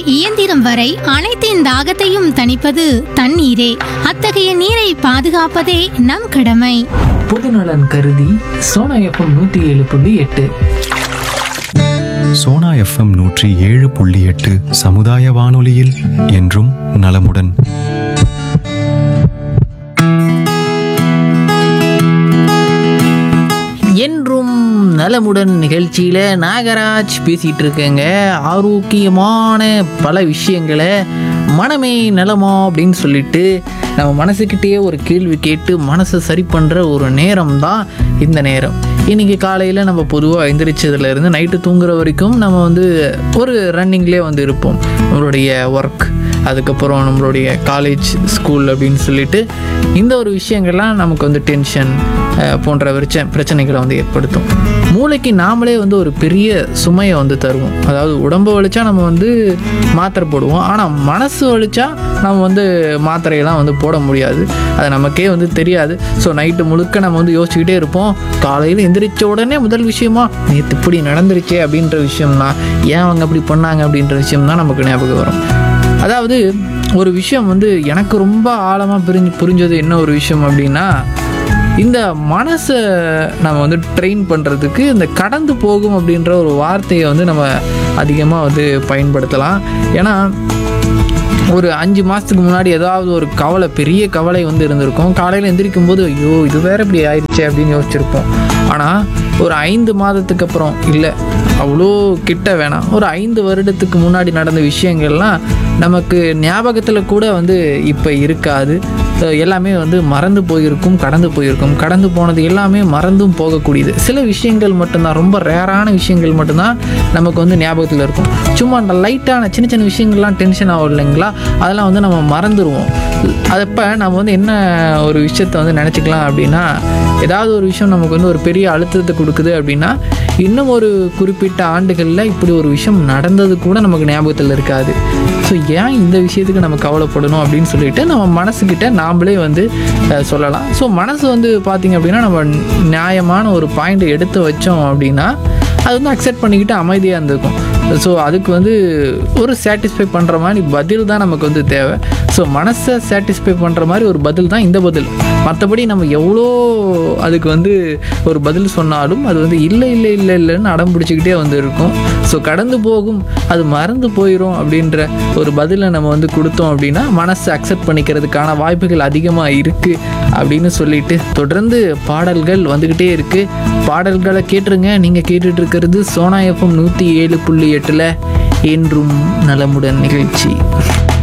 இயந்திரம் வரை அனைத்தின் தாகத்தையும் தணிப்பது தண்ணீரே அத்தகைய நீரை பாதுகாப்பதே நம் கடமை பொதுநலன் கருதி சோனா எஃப்எம் நூற்றி ஏழு புள்ளி எட்டு சோனா எஃப்எம் நூற்றி ஏழு புள்ளி எட்டு சமுதாய வானொலியில் என்றும் நலமுடன் என்றும் நலமுடன் நிகழ்ச்சியில் நாகராஜ் பேசிகிட்டு இருக்கேங்க ஆரோக்கியமான பல விஷயங்களை மனமே நலமா அப்படின்னு சொல்லிட்டு நம்ம மனசுக்கிட்டேயே ஒரு கேள்வி கேட்டு மனசை சரி பண்ணுற ஒரு நேரம் தான் இந்த நேரம் இன்றைக்கி காலையில் நம்ம பொதுவாக எந்திரிச்சதுலேருந்து நைட்டு தூங்குற வரைக்கும் நம்ம வந்து ஒரு ரன்னிங்லேயே வந்து இருப்போம் நம்மளுடைய ஒர்க் அதுக்கப்புறம் நம்மளுடைய காலேஜ் ஸ்கூல் அப்படின்னு சொல்லிட்டு இந்த ஒரு விஷயங்கள்லாம் நமக்கு வந்து டென்ஷன் போன்ற பிரச்ச பிரச்சனைகளை வந்து ஏற்படுத்தும் மூளைக்கு நாமளே வந்து ஒரு பெரிய சுமையை வந்து தருவோம் அதாவது உடம்பு வலிச்சா நம்ம வந்து மாத்திரை போடுவோம் ஆனால் மனசு வலிச்சா நம்ம வந்து மாத்திரையெல்லாம் வந்து போட முடியாது அது நமக்கே வந்து தெரியாது ஸோ நைட்டு முழுக்க நம்ம வந்து யோசிச்சுக்கிட்டே இருப்போம் காலையில் எந்திரிச்ச உடனே முதல் விஷயமா நேற்று இப்படி நடந்துருச்சே அப்படின்ற விஷயம்னா ஏன் அவங்க அப்படி பண்ணாங்க அப்படின்ற விஷயம் தான் நமக்கு ஞாபகம் வரும் அதாவது ஒரு விஷயம் வந்து எனக்கு ரொம்ப ஆழமாக புரிஞ்சு புரிஞ்சது என்ன ஒரு விஷயம் அப்படின்னா இந்த மனசை நம்ம வந்து ட்ரெயின் பண்ணுறதுக்கு இந்த கடந்து போகும் அப்படின்ற ஒரு வார்த்தையை வந்து நம்ம அதிகமாக வந்து பயன்படுத்தலாம் ஏன்னா ஒரு அஞ்சு மாதத்துக்கு முன்னாடி ஏதாவது ஒரு கவலை பெரிய கவலை வந்து இருந்திருக்கும் காலையில் எந்திரிக்கும் போது ஐயோ இது வேற இப்படி ஆயிடுச்சே அப்படின்னு யோசிச்சிருப்போம் ஆனால் ஒரு ஐந்து மாதத்துக்கு அப்புறம் இல்லை அவ்வளோ கிட்ட வேணாம் ஒரு ஐந்து வருடத்துக்கு முன்னாடி நடந்த விஷயங்கள்லாம் நமக்கு ஞாபகத்தில் கூட வந்து இப்போ இருக்காது அஹ் எல்லாமே வந்து மறந்து போயிருக்கும் கடந்து போயிருக்கும் கடந்து போனது எல்லாமே மறந்தும் போகக்கூடியது சில விஷயங்கள் மட்டும்தான் ரொம்ப ரேரான விஷயங்கள் மட்டும்தான் நமக்கு வந்து ஞாபகத்தில் இருக்கும் சும்மா அந்த லைட்டான சின்ன சின்ன விஷயங்கள்லாம் டென்ஷன் ஆகும் இல்லைங்களா அதெல்லாம் வந்து நம்ம மறந்துடுவோம் அதப்போ நம்ம வந்து என்ன ஒரு விஷயத்தை வந்து நினச்சிக்கலாம் அப்படின்னா ஏதாவது ஒரு விஷயம் நமக்கு வந்து ஒரு பெரிய அழுத்தத்தை கொடுக்குது அப்படின்னா இன்னும் ஒரு குறிப்பிட்ட ஆண்டுகளில் இப்படி ஒரு விஷயம் நடந்தது கூட நமக்கு ஞாபகத்தில் இருக்காது ஸோ ஏன் இந்த விஷயத்துக்கு நம்ம கவலைப்படணும் அப்படின்னு சொல்லிட்டு நம்ம மனசுக்கிட்ட நாமளே வந்து அஹ், சொல்லலாம் ஸோ மனசு வந்து பார்த்திங்க அப்படின்னா நம்ம நியாயமான ஒரு பாயிண்ட் எடுத்து வச்சோம் அப்படின்னா அது வந்து அக்செப்ட் பண்ணிக்கிட்டு அமைதியாக இருந்திருக்கும் ஸோ அதுக்கு வந்து ஒரு சாட்டிஸ்ஃபை பண்ணுற மாதிரி பதில் தான் நமக்கு வந்து தேவை ஸோ மனசை சாட்டிஸ்ஃபை பண்ணுற மாதிரி ஒரு பதில் தான் இந்த பதில் மற்றபடி நம்ம எவ்வளோ அதுக்கு வந்து ஒரு பதில் சொன்னாலும் அது வந்து இல்லை இல்லை இல்லை இல்லைன்னு அடம் பிடிச்சிக்கிட்டே வந்து இருக்கும் ஸோ கடந்து போகும் அது மறந்து போயிடும் அப்படின்ற ஒரு பதிலை நம்ம வந்து கொடுத்தோம் அப்படின்னா மனசை அக்செப்ட் பண்ணிக்கிறதுக்கான வாய்ப்புகள் அதிகமாக இருக்குது அப்படின்னு சொல்லிட்டு தொடர்ந்து பாடல்கள் வந்துக்கிட்டே இருக்குது பாடல்களை கேட்டுருங்க நீங்கள் கேட்டுட்டு இருக்கிறது சோனா எஃப்எம் நூற்றி ஏழு புள்ளி எட்டில் என்றும் நலமுடன் நிகழ்ச்சி